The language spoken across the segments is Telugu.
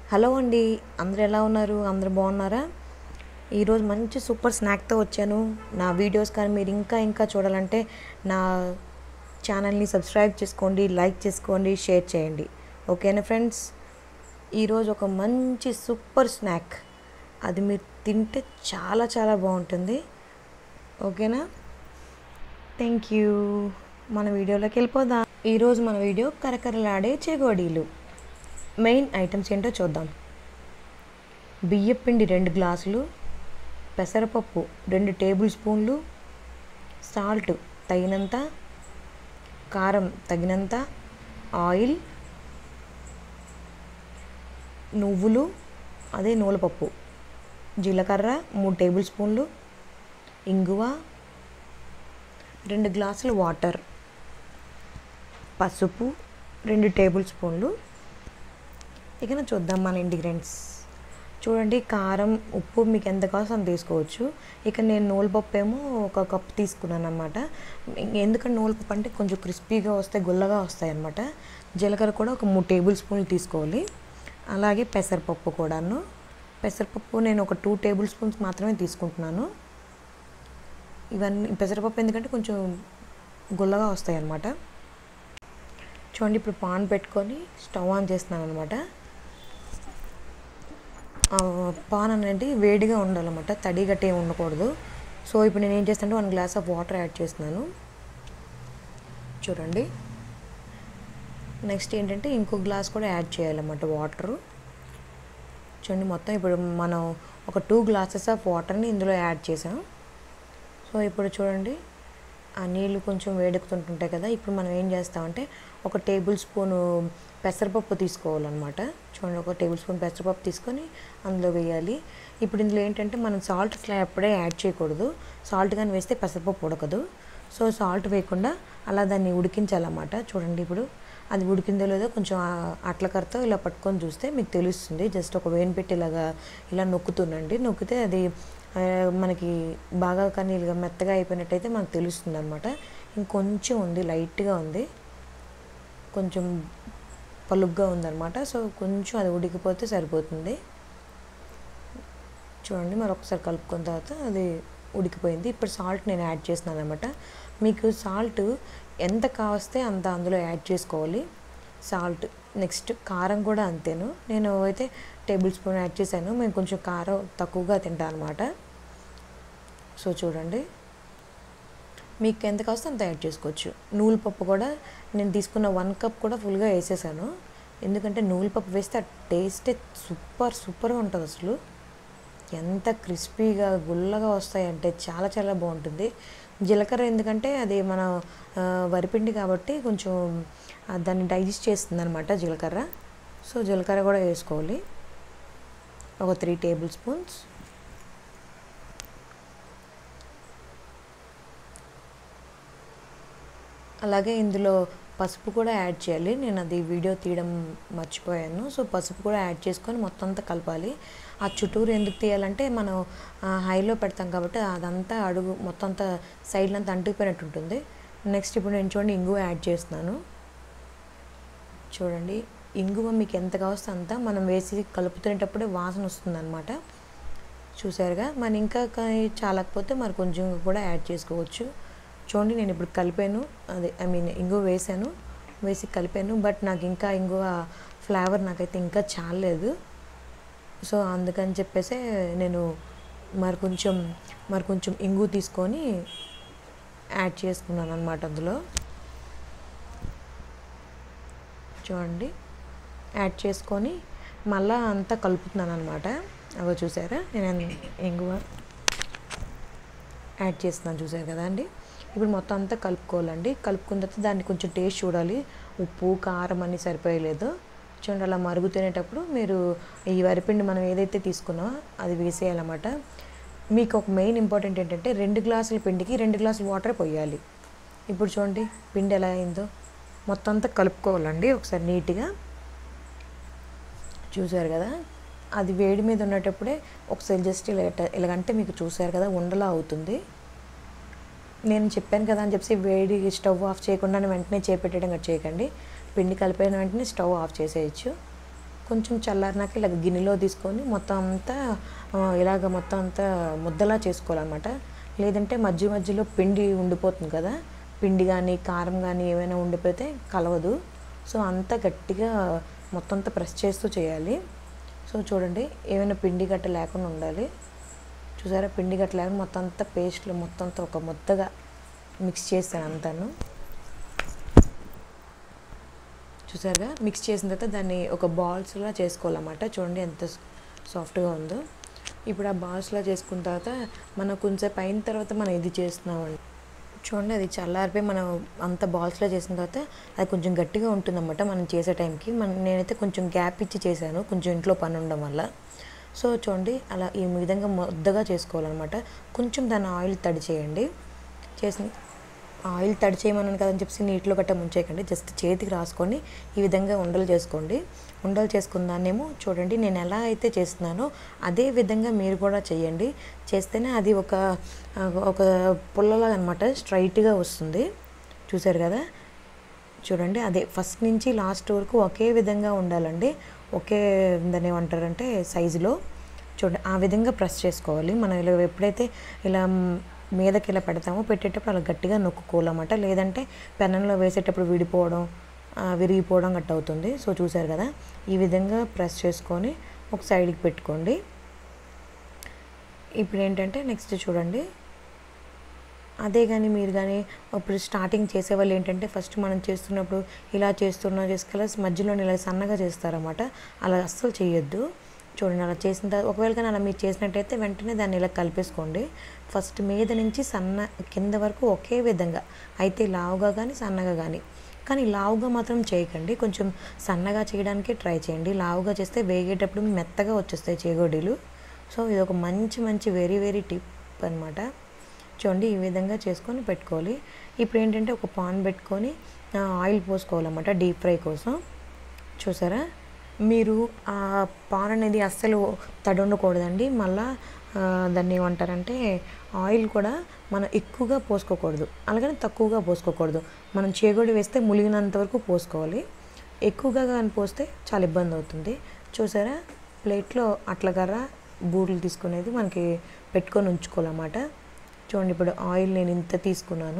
హలో అండి అందరు ఎలా ఉన్నారు అందరు బాగున్నారా ఈరోజు మంచి సూపర్ స్నాక్తో వచ్చాను నా వీడియోస్ కానీ మీరు ఇంకా ఇంకా చూడాలంటే నా ఛానల్ని సబ్స్క్రైబ్ చేసుకోండి లైక్ చేసుకోండి షేర్ చేయండి ఓకేనా ఫ్రెండ్స్ ఈరోజు ఒక మంచి సూపర్ స్నాక్ అది మీరు తింటే చాలా చాలా బాగుంటుంది ఓకేనా థ్యాంక్ యూ మన వీడియోలోకి వెళ్ళిపోదాం ఈరోజు మన వీడియో కరకరలాడే చెగోడీలు మెయిన్ ఐటమ్స్ ఏంటో చూద్దాం బియ్యపిండి రెండు గ్లాసులు పెసరపప్పు రెండు టేబుల్ స్పూన్లు సాల్ట్ తగినంత కారం తగినంత ఆయిల్ నువ్వులు అదే నూలపప్పు జీలకర్ర మూడు టేబుల్ స్పూన్లు ఇంగువ రెండు గ్లాసులు వాటర్ పసుపు రెండు టేబుల్ స్పూన్లు ఇక చూద్దాం మన ఇంగ్రీడియంట్స్ చూడండి కారం ఉప్పు మీకు ఎంత కావాల్సి అంత తీసుకోవచ్చు ఇక నేను నూలుపప్పు ఏమో ఒక కప్ తీసుకున్నాను అనమాట ఎందుకంటే నూలుపప్పు అంటే కొంచెం క్రిస్పీగా వస్తాయి గుల్లగా వస్తాయి అనమాట జీలకర్ర కూడా ఒక మూడు టేబుల్ స్పూన్లు తీసుకోవాలి అలాగే పెసరపప్పు కూడాను పెసరపప్పు నేను ఒక టూ టేబుల్ స్పూన్స్ మాత్రమే తీసుకుంటున్నాను ఇవన్నీ పెసరపప్పు ఎందుకంటే కొంచెం గుల్లగా వస్తాయి అన్నమాట చూడండి ఇప్పుడు పాన్ పెట్టుకొని స్టవ్ ఆన్ చేస్తున్నాను అనమాట పాన్ అనేది వేడిగా ఉండాలన్నమాట తడి గట్టి ఏమి ఉండకూడదు సో ఇప్పుడు నేను ఏం చేస్తానంటే one glass of water add చేస్తున్నాను చూడండి నెక్స్ట్ ఏంటంటే ఇంకో గ్లాస్ కూడా యాడ్ చేయాలన్నమాట వాటరు చూడండి మొత్తం ఇప్పుడు మనం ఒక టూ గ్లాసెస్ ఆఫ్ వాటర్ని ఇందులో యాడ్ చేసాం సో ఇప్పుడు చూడండి ఆ నీళ్ళు కొంచెం వేడెక్కుతుంటుంటాయి కదా ఇప్పుడు మనం ఏం చేస్తామంటే ఒక టేబుల్ స్పూను పెసరపప్పు తీసుకోవాలన్నమాట చూడండి ఒక టేబుల్ స్పూన్ పెసరపప్పు తీసుకొని అందులో వేయాలి ఇప్పుడు ఇందులో ఏంటంటే మనం సాల్ట్ అసలు ఎప్పుడే యాడ్ చేయకూడదు సాల్ట్ కానీ వేస్తే పెసరపప్పు ఉడకదు సో సాల్ట్ వేయకుండా అలా దాన్ని ఉడికించాలన్నమాట చూడండి ఇప్పుడు అది ఉడికిందో లేదో కొంచెం అట్లకరతో ఇలా పట్టుకొని చూస్తే మీకు తెలుస్తుంది జస్ట్ ఒక వేని పెట్టి ఇలాగా ఇలా నొక్కుతుండండి నొక్కితే అది మనకి బాగా కానీ ఇలాగ మెత్తగా అయిపోయినట్టయితే మనకు తెలుస్తుంది అనమాట ఇంకొంచెం ఉంది లైట్గా ఉంది కొంచెం పలుగ్గా ఉందన్నమాట సో కొంచెం అది ఉడికిపోతే సరిపోతుంది చూడండి మరి ఒకసారి కలుపుకున్న తర్వాత అది ఉడికిపోయింది ఇప్పుడు సాల్ట్ నేను యాడ్ చేస్తున్నాను అనమాట మీకు సాల్ట్ ఎంత కావస్తే అంత అందులో యాడ్ చేసుకోవాలి సాల్ట్ నెక్స్ట్ కారం కూడా అంతేను నేను అయితే టేబుల్ స్పూన్ యాడ్ చేశాను మేము కొంచెం కారం తక్కువగా తింటాం అనమాట సో చూడండి మీకు ఎంత కావస్తే అంత యాడ్ చేసుకోవచ్చు నూలు పప్పు కూడా నేను తీసుకున్న వన్ కప్ కూడా ఫుల్గా వేసేసాను ఎందుకంటే నూలు పప్పు వేస్తే ఆ టేస్టే సూపర్ సూపర్గా ఉంటుంది అసలు ఎంత క్రిస్పీగా గుల్లగా వస్తాయంటే చాలా చాలా బాగుంటుంది జీలకర్ర ఎందుకంటే అది మన వరిపిండి కాబట్టి కొంచెం దాన్ని డైజెస్ట్ చేస్తుంది అనమాట జీలకర్ర సో జీలకర్ర కూడా వేసుకోవాలి ఒక త్రీ టేబుల్ స్పూన్స్ అలాగే ఇందులో పసుపు కూడా యాడ్ చేయాలి నేను అది వీడియో తీయడం మర్చిపోయాను సో పసుపు కూడా యాడ్ చేసుకొని మొత్తం అంతా కలపాలి ఆ చుట్టూరు ఎందుకు తీయాలంటే మనం హైలో పెడతాం కాబట్టి అదంతా అడుగు మొత్తం అంతా సైడ్లో అంతా అంటుకుపోయినట్టు ఉంటుంది నెక్స్ట్ ఇప్పుడు నేను చూడండి ఇంగువ యాడ్ చేస్తున్నాను చూడండి ఇంగువ మీకు ఎంత కావస్తే అంత మనం వేసి కలుపుతునేటప్పుడే వాసన వస్తుంది అనమాట చూసారుగా మన ఇంకా చాలకపోతే మరి కొంచెం కూడా యాడ్ చేసుకోవచ్చు చూడండి నేను ఇప్పుడు కలిపాను అదే ఐ మీన్ ఇంగువ వేసాను వేసి కలిపాను బట్ నాకు ఇంకా ఇంగువ ఫ్లేవర్ నాకైతే ఇంకా చాలలేదు సో అందుకని చెప్పేసి నేను మరి కొంచెం మరి కొంచెం ఇంగు తీసుకొని యాడ్ చేసుకున్నాను అనమాట అందులో చూడండి యాడ్ చేసుకొని మళ్ళా అంతా కలుపుతున్నాను అనమాట అవి చూసారా నేను ఇంగువ యాడ్ చేస్తున్నాను చూసారు కదా అండి ఇప్పుడు మొత్తం అంతా కలుపుకోవాలండి కలుపుకున్న తర్వాత దాన్ని కొంచెం టేస్ట్ చూడాలి ఉప్పు కారం అన్నీ సరిపోయలేదు చూడండి అలా మరుగు తినేటప్పుడు మీరు ఈ వరిపిండి మనం ఏదైతే తీసుకున్నామో అది వేసేయాలన్నమాట మీకు ఒక మెయిన్ ఇంపార్టెంట్ ఏంటంటే రెండు గ్లాసుల పిండికి రెండు గ్లాసులు వాటర్ పోయాలి ఇప్పుడు చూడండి పిండి ఎలా అయిందో మొత్తం అంతా కలుపుకోవాలండి ఒకసారి నీట్గా చూసారు కదా అది వేడి మీద ఉన్నటప్పుడే ఒకసారి జస్ట్ ఇలా ఇలాగంటే మీకు చూసారు కదా ఉండలా అవుతుంది నేను చెప్పాను కదా అని చెప్పి వేడి స్టవ్ ఆఫ్ చేయకుండా వెంటనే చేపెట్టడం చేయకండి పిండి కలిపిన వెంటనే స్టవ్ ఆఫ్ చేసేయచ్చు కొంచెం చల్లారినాక ఇలా గిన్నెలో తీసుకొని మొత్తం అంతా ఆ, ఇలాగ మొత్తం అంతా ముద్దలా చేసుకోవాలన్నమాట లేదంటే మధ్య మధ్యలో పిండి ఉండిపోతుంది కదా పిండి కానీ కారం కానీ ఏమైనా ఉండిపోతే కలవదు సో అంతా గట్టిగా మొత్తం అంతా ప్రెస్ చేస్తూ చేయాలి సో చూడండి ఏమైనా పిండి గట్ట లేకుండా ఉండాలి చూసారా పిండి గట్ట లేకుండా మొత్తం అంతా పేస్ట్లో మొత్తం అంతా ఒక ముద్దగా మిక్స్ చేస్తాను అంతాను చూసారుగా మిక్స్ చేసిన తర్వాత దాన్ని ఒక బాల్స్లా చేసుకోవాలన్నమాట చూడండి ఎంత సాఫ్ట్గా ఉందో ఇప్పుడు ఆ బాల్స్లా చేసుకున్న తర్వాత మనం కొంచెంసేపు అయిన తర్వాత మనం ఇది చేస్తున్నామండి చూడండి అది చల్లారిపోయి మనం అంత బాల్స్లో చేసిన తర్వాత అది కొంచెం గట్టిగా ఉంటుందన్నమాట మనం చేసే టైంకి మన నేనైతే కొంచెం గ్యాప్ ఇచ్చి చేశాను కొంచెం ఇంట్లో పని ఉండడం వల్ల సో చూడండి అలా ఈ విధంగా ముద్దగా చేసుకోవాలన్నమాట కొంచెం దాన్ని ఆయిల్ తడి చేయండి చేసిన ఆయిల్ తడి చేయమన్నాను కదని చెప్పి నీటిలో గట్ట ముంచేయకండి జస్ట్ చేతికి రాసుకొని ఈ విధంగా ఉండలు చేసుకోండి ఉండలు చేసుకున్న దాన్నేమో చూడండి నేను ఎలా అయితే చేస్తున్నానో అదే విధంగా మీరు కూడా చేయండి చేస్తేనే అది ఒక ఒక పుల్లలాగా అనమాట స్ట్రైట్గా వస్తుంది చూసారు కదా చూడండి అదే ఫస్ట్ నుంచి లాస్ట్ వరకు ఒకే విధంగా ఉండాలండి ఒకే దాన్ని ఏమంటారంటే సైజులో చూడండి ఆ విధంగా ప్రెస్ చేసుకోవాలి మనం ఇలా ఎప్పుడైతే ఇలా మీదకి ఇలా పెడతామో పెట్టేటప్పుడు అలా గట్టిగా నొక్కుకోవాలన్నమాట లేదంటే పెనంలో వేసేటప్పుడు విడిపోవడం ఆ, విరిగిపోవడం గట్ట అవుతుంది సో చూసారు కదా ఈ విధంగా ప్రెస్ చేసుకొని ఒక సైడ్కి పెట్టుకోండి ఇప్పుడు ఏంటంటే నెక్స్ట్ చూడండి అదే కానీ మీరు కానీ ఇప్పుడు స్టార్టింగ్ చేసేవాళ్ళు ఏంటంటే ఫస్ట్ మనం చేస్తున్నప్పుడు ఇలా చేస్తున్నా చేసుకెళ్ళి మధ్యలో ఇలా సన్నగా చేస్తారన్నమాట అలా అస్సలు చేయొద్దు చూడండి అలా చేసిన తర్వాత ఒకవేళ కానీ అలా మీరు చేసినట్టయితే వెంటనే దాన్ని ఇలా కలిపేసుకోండి ఫస్ట్ మీద నుంచి సన్న కింద వరకు ఒకే విధంగా అయితే లావుగా కానీ సన్నగా కానీ కానీ లావుగా మాత్రం చేయకండి కొంచెం సన్నగా చేయడానికి ట్రై చేయండి లావుగా చేస్తే వేగేటప్పుడు మెత్తగా వచ్చేస్తాయి చేగోడీలు సో ఇది ఒక మంచి మంచి వెరీ వెరీ టిప్ అనమాట చూడండి ఈ విధంగా చేసుకొని పెట్టుకోవాలి ఇప్పుడు ఏంటంటే ఒక పాన్ పెట్టుకొని ఆ, ఆయిల్ పోసుకోవాలన్నమాట డీప్ ఫ్రై కోసం చూసారా మీరు ఆ పాన్ అనేది అస్సలు తడి ఉండకూడదండి మళ్ళా ఆ, దాన్ని ఏమంటారంటే ఆయిల్ కూడా మనం ఎక్కువగా పోసుకోకూడదు అలాగని తక్కువగా పోసుకోకూడదు మనం చేగొడి వేస్తే ములిగినంత వరకు పోసుకోవాలి ఎక్కువగా కానీ పోస్తే చాలా ఇబ్బంది అవుతుంది చూసారా ప్లేట్లో అట్లగర్ర బూరెలు తీసుకునేది మనకి పెట్టుకొని ఉంచుకోవాలన్నమాట చూడండి ఇప్పుడు ఆయిల్ నేను ఇంత తీసుకున్నాను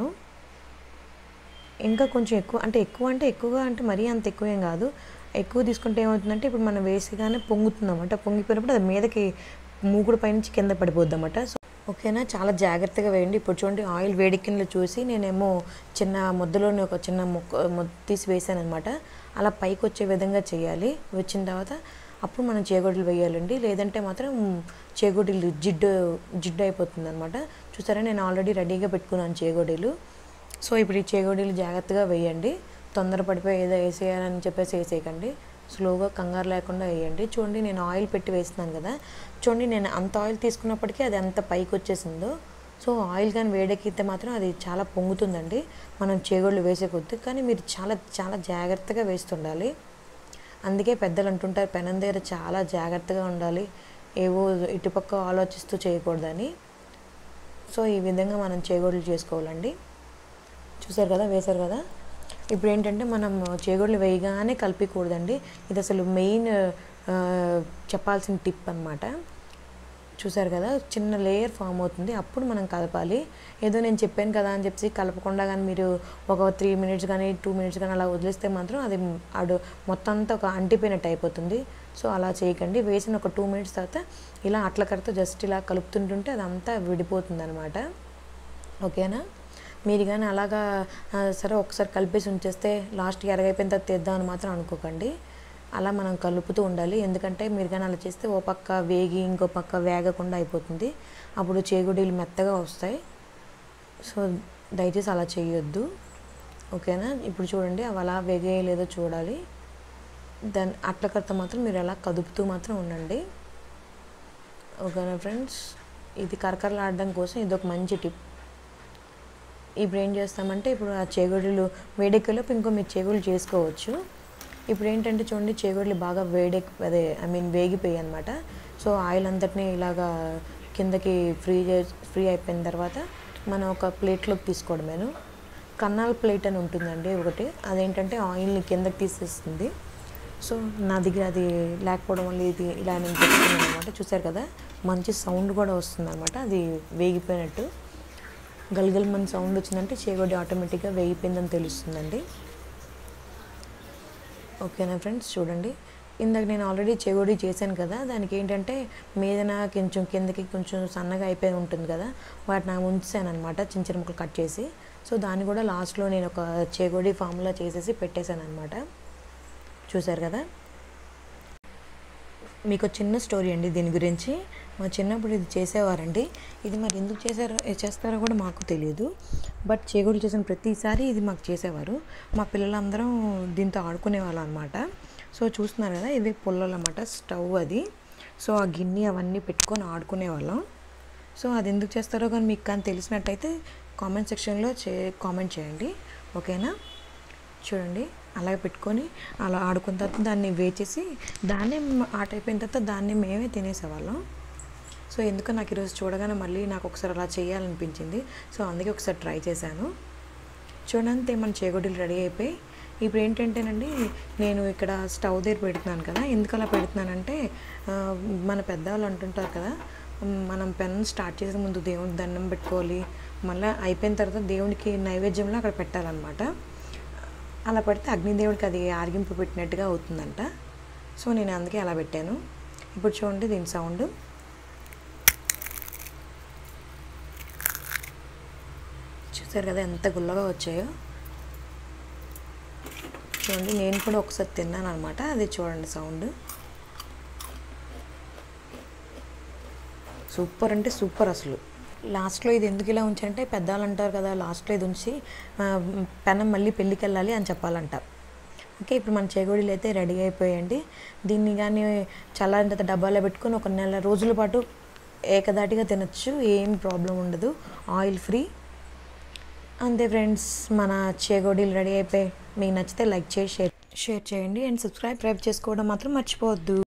ఇంకా కొంచెం ఎక్కువ అంటే ఎక్కువ అంటే ఎక్కువగా అంటే మరీ అంత ఎక్కువ ఏం కాదు ఎక్కువ తీసుకుంటే ఏమవుతుందంటే ఇప్పుడు మనం వేసిగానే పొంగుతుందన్నమాట పొంగిపోయినప్పుడు అది మీదకి మూకుడు పైనుంచి కింద పడిపోద్ది అన్నమాట సో ఓకేనా చాలా జాగ్రత్తగా వేయండి ఇప్పుడు చూడండి ఆయిల్ వేడెక్కినలో చూసి నేనేమో చిన్న ముద్దలోని ఒక చిన్న ముక్క ముద్ద తీసి వేసాను అనమాట అలా పైకి వచ్చే విధంగా చేయాలి వచ్చిన తర్వాత అప్పుడు మనం చేగొడ్లు వేయాలండి లేదంటే మాత్రం చేగొడ్డీలు జిడ్డు జిడ్డు అయిపోతుంది అనమాట చూసారా నేను ఆల్రెడీ రెడీగా పెట్టుకున్నాను చేగొడ్డీలు సో ఇప్పుడు ఈ చేగొడీలు జాగ్రత్తగా వేయండి తొందరపడిపోయి ఏదో వేసేయాలని చెప్పేసి వేసేయకండి స్లోగా కంగారు లేకుండా వేయండి చూడండి నేను ఆయిల్ పెట్టి వేస్తున్నాను కదా చూడండి నేను అంత ఆయిల్ తీసుకున్నప్పటికీ అది ఎంత పైకి వచ్చేసిందో సో ఆయిల్ కానీ వేడెక్కితే మాత్రం అది చాలా పొంగుతుందండి మనం చేగోళ్ళు వేసే కొద్ది కానీ మీరు చాలా చాలా జాగ్రత్తగా వేస్తుండాలి అందుకే పెద్దలు అంటుంటారు పెనం దగ్గర చాలా జాగ్రత్తగా ఉండాలి ఏవో ఇటుపక్క ఆలోచిస్తూ చేయకూడదని సో ఈ విధంగా మనం చేగోళ్ళు చేసుకోవాలండి చూసారు కదా వేశారు కదా ఇప్పుడు ఏంటంటే మనం చేగోళ్ళు వేయగానే కలిపకూడదండి ఇది అసలు మెయిన్ ఆ, చెప్పాల్సిన టిప్ అనమాట చూసారు కదా చిన్న లేయర్ ఫామ్ అవుతుంది అప్పుడు మనం కలపాలి ఏదో నేను చెప్పాను కదా అని చెప్పి కలపకుండా కానీ మీరు ఒక త్రీ మినిట్స్ కానీ టూ మినిట్స్ కానీ అలా వదిలేస్తే మాత్రం అది అడు మొత్తం అంతా ఒక అంటిపోయినట్టు అయిపోతుంది సో అలా చేయకండి వేసిన ఒక టూ మినిట్స్ తర్వాత ఇలా అట్ల కడితే జస్ట్ ఇలా కలుపుతుంటుంటే అదంతా విడిపోతుంది అనమాట ఓకేనా మీరు కానీ అలాగా ఆ, సరే ఒకసారి కలిపేసి ఉంచేస్తే లాస్ట్కి ఎరగైపోయిన తర్వాత తెద్దామని మాత్రం అనుకోకండి అలా మనం కలుపుతూ ఉండాలి ఎందుకంటే మీరు కానీ అలా చేస్తే ఓ పక్క వేగి ఇంకో పక్క వేగకుండా అయిపోతుంది అప్పుడు చేగుడీలు మెత్తగా వస్తాయి సో దయచేసి అలా చేయొద్దు ఓకేనా ఇప్పుడు చూడండి అవి అలా వేగేయలేదో చూడాలి దాని అట్లకర్త మాత్రం మీరు అలా కదుపుతూ మాత్రం ఉండండి ఓకేనా ఫ్రెండ్స్ ఇది కరకరలాడడం కోసం ఇది ఒక మంచి టిప్ ఇప్పుడు ఏం చేస్తామంటే ఇప్పుడు ఆ చేగొడులు వేడెక్కలోపు ఇంకో మీరు చేగుళ్ళు చేసుకోవచ్చు ఇప్పుడు ఏంటంటే చూడండి చేగొడులు బాగా వేడెక్ అదే ఐ మీన్ వేగిపోయాయి అనమాట సో ఆయిల్ అంతటిని ఇలాగా కిందకి ఫ్రీ చే ఫ్రీ అయిపోయిన తర్వాత మనం ఒక ప్లేట్లోకి తీసుకోవడమేను కన్నాల్ ప్లేట్ అని ఉంటుందండి ఒకటి అదేంటంటే ఆయిల్ని కిందకి తీసేస్తుంది సో నా దగ్గర అది లేకపోవడం వల్ల ఇది ఇలా నేను పెట్టుకున్నాను అనమాట చూసారు కదా మంచి సౌండ్ కూడా వస్తుంది అనమాట అది వేగిపోయినట్టు గల్గల్ మన సౌండ్ వచ్చిందంటే చేగొడ్డి ఆటోమేటిక్గా వేగిపోయిందని తెలుస్తుందండి ఓకేనా ఫ్రెండ్స్ చూడండి ఇందాక నేను ఆల్రెడీ చెగోడి చేశాను కదా దానికి ఏంటంటే మీదన కొంచెం కిందకి కొంచెం సన్నగా అయిపోయి ఉంటుంది కదా వాటిని నాకు ఉంచాను అనమాట చిన్న చిన్న ముక్కలు కట్ చేసి సో దాన్ని కూడా లాస్ట్లో నేను ఒక చేగోడి ఫామ్లో చేసేసి పెట్టేశాను అనమాట చూసారు కదా మీకు ఒక చిన్న స్టోరీ అండి దీని గురించి మా చిన్నప్పుడు ఇది చేసేవారండి ఇది మరి ఎందుకు చేశారో ఏ చేస్తారో కూడా మాకు తెలియదు బట్ చేగోడు చేసిన ప్రతిసారి ఇది మాకు చేసేవారు మా పిల్లలందరం దీంతో ఆడుకునేవాళ్ళం అనమాట సో చూస్తున్నారు కదా ఇవి పుల్లలు అన్నమాట స్టవ్ అది సో ఆ గిన్నె అవన్నీ పెట్టుకొని ఆడుకునేవాళ్ళం సో అది ఎందుకు చేస్తారో కానీ మీకు కానీ తెలిసినట్టయితే కామెంట్ సెక్షన్లో చే కామెంట్ చేయండి ఓకేనా చూడండి అలాగే పెట్టుకొని అలా ఆడుకున్న తర్వాత దాన్ని వేచేసి దాన్ని ఆట అయిపోయిన తర్వాత దాన్ని మేమే తినేసేవాళ్ళం సో ఎందుకో నాకు ఈరోజు చూడగానే మళ్ళీ నాకు ఒకసారి అలా చేయాలనిపించింది సో అందుకే ఒకసారి ట్రై చేశాను చూడండి మన చేగొడ్డలు రెడీ అయిపోయి ఇప్పుడు ఏంటంటేనండి నేను ఇక్కడ స్టవ్ దగ్గర పెడుతున్నాను కదా ఎందుకు అలా పెడుతున్నానంటే ఆ, మన పెద్దవాళ్ళు అంటుంటారు కదా మ్, మనం పెన్ స్టార్ట్ చేసే ముందు దేవునికి దండం పెట్టుకోవాలి మళ్ళీ అయిపోయిన తర్వాత దేవునికి నైవేద్యంలో అక్కడ పెట్టాలన్నమాట అలా పెడితే అగ్నిదేవుడికి అది ఆర్గింపు పెట్టినట్టుగా అవుతుందంట సో నేను అందుకే అలా పెట్టాను ఇప్పుడు చూడండి దీని సౌండ్ చూసారు కదా ఎంత గుల్లగా వచ్చాయో చూడండి నేను కూడా ఒకసారి తిన్నాను అనమాట అది చూడండి సౌండ్ సూపర్ అంటే సూపర్ అసలు లాస్ట్లో ఇది ఎందుకు ఇలా ఉంచారంటే పెద్దవాళ్ళు అంటారు కదా లాస్ట్లో ఇది ఉంచి ఆ, పెనం మళ్ళీ పెళ్ళికి వెళ్ళాలి అని చెప్పాలంట ఓకే ఇప్పుడు మన చేగోడీలు అయితే రెడీ అయిపోయాయండి దీన్ని కానీ చల్లారిన తర్వాత డబ్బాలో పెట్టుకొని ఒక నెల రోజుల పాటు ఏకదాటిగా తినచ్చు ఏం ప్రాబ్లం ఉండదు ఆయిల్ ఫ్రీ అంతే ఫ్రెండ్స్ మన చేగోడీలు రెడీ అయిపోయి మీకు నచ్చితే లైక్ చేసి షేర్ షేర్ చేయండి అండ్ సబ్స్క్రైబ్ చేసుకోవడం మాత్రం మర్చిపోవద్దు